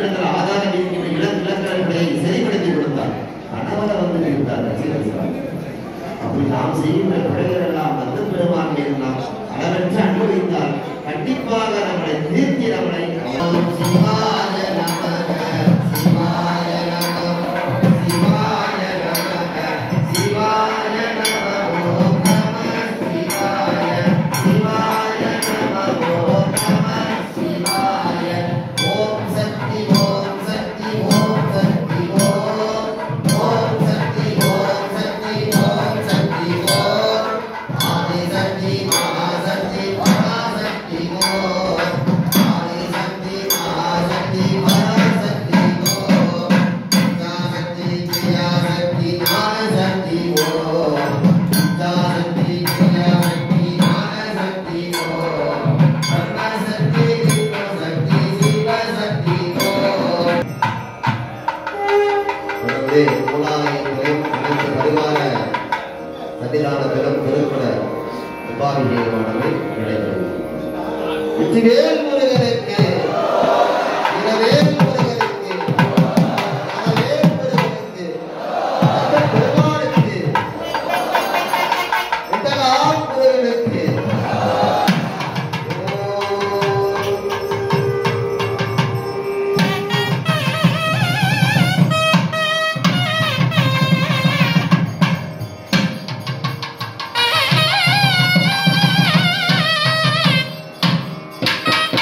இடத்துல ஆதாரம் இருக்கிற இளம் இலக்கணங்களை சரிப்படுத்தி கொடுத்தார் கணவனை வந்து விட்டார் ரசிகர் சார் அப்படி நாம் செய்கின்ற பிழைகள் எல்லாம் வந்து பெருமான் நாம் அளவற்ற அனுபவித்தால் கண்டிப்பாக நம்மளை தீர்த்தி நம்மளை ஓம் சிவாய நமக சிவாய நமக சிவாய நமக சிவாய நமக ஓம் நம சிவாய சிவாய நமக ஓம் நம சிவாய ஓம் சக்தி ஓம் சக்தி ஓம் சக்தி ஓம் ஓம் சக்தி ஓம் சக்தி ஓம் சக்தி ஓம் ஆதி சக்தி மகாசக்தி பராசக்தி ஓம் ஆதி சக்தி மகாசக்தி பராசக்தி ஓம் சக்தி கிரியா சக்தி ஞான சக்தி ஓம் சக்தி கிரியா சக்தி ஞான சக்தி ஓம் பிரம்ம சக்தி விஷ்ணு சக்தி சிவ சக்தி ஓம் தொடர்ந்து மூலாலயங்களிலும் அனைத்து பரிவார சன்னிதானத்திலும் திருப்பட உபாபிஷேகமானது நடைபெறும் வெற்றிவேல் முருகனுக்கு இரவேல் முருகனுக்கு அறவேல் முருகனுக்கு அந்த பெருமானுக்கு உண்டகால் முருகனுக்கு ஓம் Thank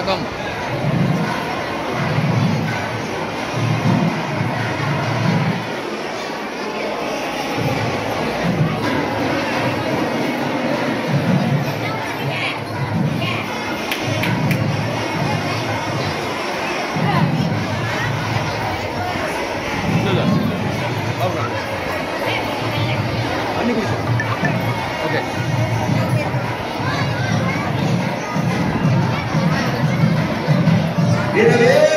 வணக்கம் தண்ணி குடிச்சு ஓகே எனவே